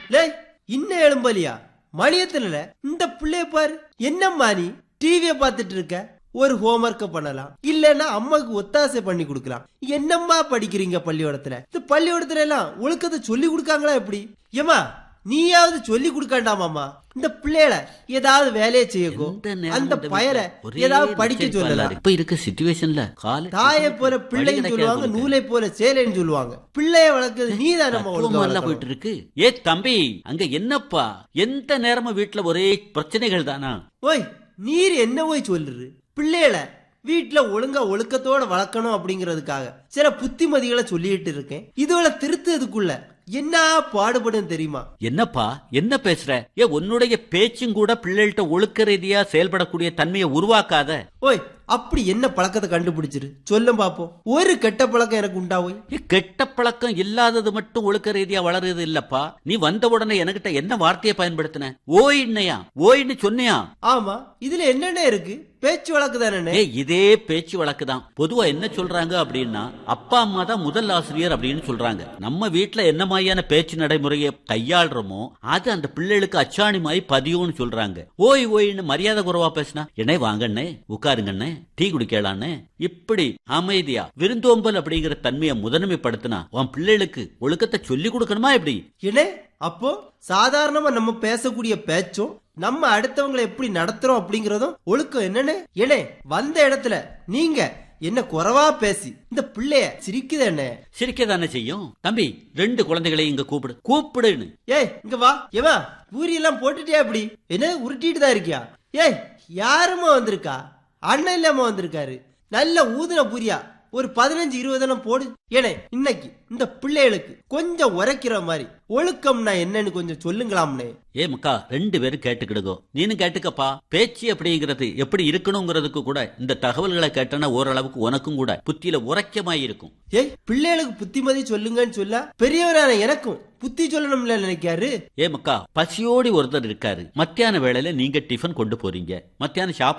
லேய் இன்னும் எழும்பலியா மணியத்துல இந்த பிள்ளைய பாரு என்னம்மா நீ டிவிய பார்த்துட்டு இருக்க ஒரு ஹோம்ஒர்க்க பண்ணலாம் இல்லன்னா அம்மாக்கு ஒத்தாசை பண்ணி கொடுக்கலாம் என்னம்மா படிக்கிறீங்க பள்ளிக்கூடத்துல இந்த பள்ளிக்கூடத்துல எல்லாம் ஒழுக்கத்தை சொல்லி கொடுக்காங்களா எப்படி ஏமா நீயாவது சொல்லி கொடுக்காண்டாமாமா இந்த பிள்ளைகளை ஏதாவது வேலையை செய்யக்கோ எந்த நேரமும் அந்த இந்த பயலை வீட்டுல ஒரே ஏதாவது படிக்க நிச்சயம் சொல்லலாம் பண்ணாரு. இப்ப இருக்க சிச்சுவேஷன்ல காலை தாயை போல பிள்ளைன்னு வழி சொல்லுவாங்க கிடைக்காது நூலை போல சேலைன்னு சொல்லுவாங்க பிள்ளைய வளர்க்கறது நீ தான் நம்ம தத்துவமா எல்லாம் ஒழுங்கா போயிட்டு இருக்கு ஏ தம்பி அங்க என்னப்பா எந்த நேரமும் வீட்டுல ஒரே பிரச்சனைகள் தானா ஓய் நீர் என்ன போய் சொல்லுரு பிள்ளைகளை வீட்டுல ஒழுங்கா ஒழுக்கத்தோட வளர்க்கணும் அப்படிங்கிறதுக்காக சில புத்திமதிகளை சொல்லிட்டு இருக்கேன் இதோட திருத்ததுக்குள்ள என்ன பாடுபடும் தெரியுமா என்னப்பா என்ன பேசுற ஏ உன்னுடைய பேச்சும் கூட பிள்ளைகள்ட்ட ஒழுக்க ரீதியா செயல்படக்கூடிய தன்மையை உருவாக்காத ஓய் அப்படி என்ன பழக்கத்தை கண்டுபிடிச்சிரு சொல்லும் பாப்போம் ஒரு கெட்ட பழக்கம் எனக்கு உண்டா ஓய் ஏ, கெட்ட பழக்கம் இல்லாதது மட்டும் ஒழுக்க ரீதியா வளருது இல்லப்பா நீ வந்த உடனே என்கிட்ட என்ன வார்த்தையை பயன்படுத்தின ஓயின்னையா ஓயின்னு சொன்னியா ஆமா இதுல என்னென்ன இருக்கு பேச்சு வழக்கு தானே ஏ இதே பேச்சு வழக்கு தான் பொதுவா என்ன சொல்றாங்க அப்படின்னா அப்பா அம்மா தான் முதல் ஆசிரியர் அப்படின்னு சொல்றாங்க நம்ம வீட்ல என்ன மாதிரியான பேச்சு நடைமுறையை கையாளுறோமோ அது அந்த பிள்ளைகளுக்கு அச்சாணி மாதிரி பதியும்னு சொல்றாங்க ஓய் ஓய்னு மரியாதை குறைவா பேசினா என்னை வாங்கண்ணே உட்காருங்கண்ணே டீ குடிக்கலான்னு இப்படி அமைதியா விருந்தோம்பல் அப்படிங்கிற தன்மையை முதன்மைப்படுத்தினா உன் பிள்ளைகளுக்கு ஒழுக்கத்தை சொல்லி கொடுக்கணுமா எப்படி என்ன அப்போ சாதாரணமா நம்ம பேசக்கூடிய பேச்சும் நம்ம அடுத்தவங்களை எப்படி நடத்துறோம் அப்படிங்கறதும் ஒழுக்கம் என்னன்னு ஏனே வந்த இடத்துல நீங்க என்ன குறைவா பேசி இந்த பிள்ளைய சிரிக்குது என்ன சிரிக்க தானே செய்யும் தம்பி ரெண்டு குழந்தைகளையும் இங்க கூப்பிடு கூப்பிடுன்னு ஏய் இங்க வா ஏவா பூரி எல்லாம் போட்டுட்டியா இப்படி என்ன உருட்டிட்டு தான் இருக்கியா ஏய் யாருமா வந்திருக்கா அண்ணன் இல்லாம வந்திருக்காரு நல்ல ஊதுன பூரியா ஒரு பதினஞ்சு இருபதெல்லாம் போடு ஏனே இன்னைக்கு இந்த பிள்ளைகளுக்கு கொஞ்சம் உரைக்கிற மாதிரி ஒழுக்கம்னா என்னன்னு கொஞ்சம் சொல்லுங்களாம்னே ஏ மக்கா ரெண்டு பேரும் கேட்டுக்கிடுங்கோ நீனும் கேட்டுக்கப்பா பேச்சு அப்படிங்கிறது எப்படி இருக்கணுங்கிறதுக்கு கூட இந்த தகவல்களை கேட்டனா ஓரளவுக்கு உனக்கும் கூட புத்தியில உரைக்கமாய் இருக்கும் ஏய் பிள்ளைகளுக்கு புத்திமதி சொல்லுங்கன்னு சொல்ல பெரியவரான எனக்கும் புத்தி சொல்லணும்ல நினைக்காரு ஏ மக்கா பசியோடி ஒருத்தர் இருக்காரு மத்தியான வேளையில நீங்க டிஃபன் கொண்டு போறீங்க மத்தியானம் சாப்பாடு